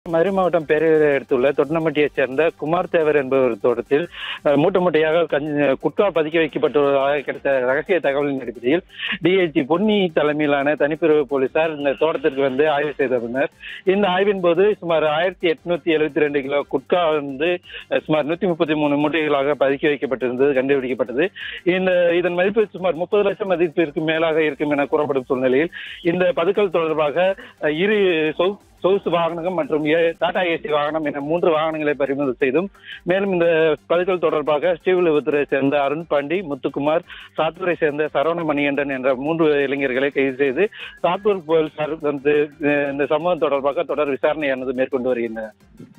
மதுரை மாவட்டம் பேரையூரை அடுத்துள்ள தொட்டனம்பட்டியைச் சேர்ந்த குமார் தேவர் என்பவர் தோட்டத்தில் அஹ், மூட்டை மூட்டையாக கஞ்சி குட்கா பதுக்கி வைக்கப்பட்டுள்ளதாக கிடைத்த ரகசிய தகவலின் அடிப்படையில் டிஐஜி பொன்னி தலைமையிலான தனிப்பிரிவு போலீசார் இந்த தோட்டத்திற்கு வந்து ஆய்வு செய்தனர் இந்த ஆய்வின் போது சுமார் ஆயிரத்தி எட்நூத்தி எழுபத்தி ரெண்டு கிலோ குட்கா வந்து அஹ், சுமார் நூத்தி முப்பத்தி மூணு மூட்டைகளாக பதுக்கி வைக்கப்பட்டிருந்தது கண்டுபிடிக்கப்பட்டது இந்த இதன் மதிப்பு சுமார் முப்பது லட்சம் மதிப்பிற்கு மேலாக இருக்கும் என கூறப்படும் சூழ்நிலையில் இந்த பதுக்கல் தொடர்பாக அஹ், இரு சொ- சொகுசு வாகனம் மற்றும் ஏ- டாடா ஏசி வாகனம் என மூன்று வாகனங்களை பறிமுதல் செய்தும் மேலும் இந்த பதுக்கல் தொடர்பாக ஸ்ரீவில்லிபுத்தூரை சேர்ந்த அருண் பாண்டி முத்துக்குமார் சாத்தூரை சேர்ந்த சரவண மணிகண்டன் என்ற மூன்று இளைஞர்களை கைது செய்து சாத்தூர் போலீசார் வந்து அஹ், இந்த சம்பவம் தொடர்பாக தொடர் விசாரணையானது மேற்கொண்டு வருகின்றனர்